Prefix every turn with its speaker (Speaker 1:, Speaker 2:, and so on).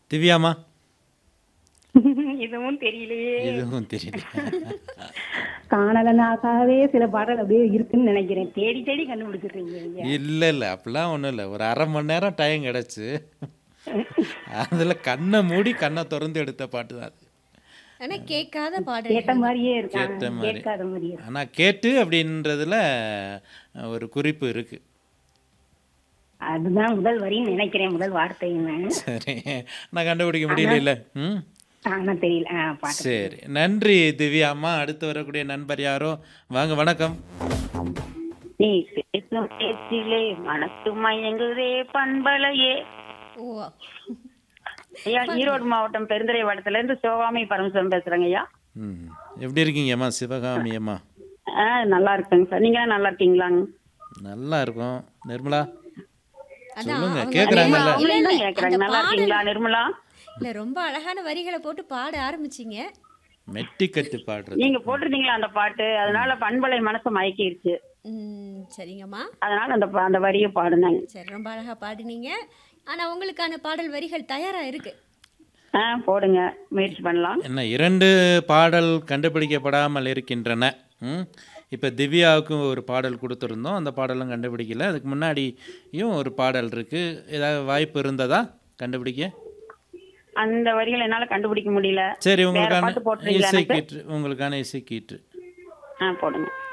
Speaker 1: திவ்யாம்மா
Speaker 2: இதுவும் தெரியலையே
Speaker 1: இதுவும் தெரியல
Speaker 2: காணலனாகவே சில பாடல் அப்படியே இருக்குன்னு நினைக்கிறேன் தேடி தேடி கண்டுபிடிச்சிருக்கீங்க நீங்க.
Speaker 1: இல்லை இல்லை அப்படிலாம் ஒன்றும் இல்லை ஒரு அரை மணி நேரம் டைம் கிடச்சி அதில் கண்ணை மூடி கண்ணை திறந்து எடுத்த பாட்டு தான் அது
Speaker 3: ஆனா கேட்காத பாடல்
Speaker 2: கேட்ட மாதிரியே இருக்காங்க
Speaker 1: கேட்ட மாதிரி.
Speaker 2: கேட்காத மாதிரியே இருக்கு.
Speaker 1: ஆனால் கேட்டு அப்படின்றதுல ஒரு குறிப்பு இருக்குது
Speaker 2: அதுதான் முதல் வரின்னு நினைக்கிறேன் முதல் வார்த்தைன்னு
Speaker 1: சரி நான் கண்டுபிடிக்க முடியல ம்
Speaker 2: ஆனா தெரியல ஆ, பாட்டு
Speaker 1: சரி நன்றி திவ்யா அம்மா அடுத்து வரக்கூடிய நண்பர் யாரோ வாங்க வணக்கம்
Speaker 2: நீ பேசும் பேச்சிலே மனசு மயங்குதே பண்பலையே
Speaker 3: ஓ
Speaker 2: ஐயா ஈரோடு மாவட்டம் பெருந்துறை வட்டத்துல இருந்து சிவகாமி பரமசிவம் பேசுறேங்க ஐயா
Speaker 1: ம் எப்படி இருக்கீங்க அம்மா சிவகாமி அம்மா
Speaker 2: ஆ நல்லா இருக்குங்க சார் நீங்க நல்லா இருக்கீங்களாங்க
Speaker 1: நல்லா இருக்கும் நிர்மலா
Speaker 3: அதான்
Speaker 1: சொல்லுங்க
Speaker 3: அவங்க
Speaker 1: கேட்குறாங்கல்ல
Speaker 3: இல்ல, இல்ல,
Speaker 2: தான் கேக்குறாங்க
Speaker 3: அந்த
Speaker 2: நல்லா
Speaker 3: பாடல்
Speaker 2: இருக்கீங்களா நிர்மலா
Speaker 3: இல்ல ரொம்ப அழகான வரிகளை போட்டு பாட ஆரம்பிச்சீங்க
Speaker 1: மெட்டி கட்டு பாடுறது
Speaker 2: நீங்க போட்டிருந்தீங்களா அந்த பாட்டு அதனால பண்பலை மனசை மயக்கிருச்சு
Speaker 3: ம் சரிங்கம்மா
Speaker 2: அதனால அந்த பா- அந்த வரியை பாடுனாங்க
Speaker 3: சரி ரொம்ப அழகா பாடினீங்க ஆனா உங்களுக்கான பாடல் வரிகள் தயாரா இருக்கு
Speaker 2: ஆ போடுங்க முயற்சி பண்ணலாம்
Speaker 1: என்ன இரண்டு பாடல் கண்டுபிடிக்கப்படாமல் இருக்கின்றன ம் இப்போ திவ்யாவுக்கும் ஒரு பாடல் கொடுத்துருந்தோம் அந்த பாடலும் கண்டுபிடிக்கல அதுக்கு முன்னாடியும் ஒரு பாடல் இருக்குது ஏதாவது வாய்ப்பு இருந்ததா கண்டுபிடிக்க
Speaker 2: அந்த வரிகளை என்னால கண்டுபிடிக்க முடியல
Speaker 1: சரி
Speaker 2: வேற
Speaker 1: உங்களுக்கான
Speaker 2: பாட்டு போட்டுறீங்களா
Speaker 1: இசை
Speaker 2: எனக்கு?
Speaker 1: கீற்று உங்களுக்கான இசை கீற்று
Speaker 2: ஆ போடுங்க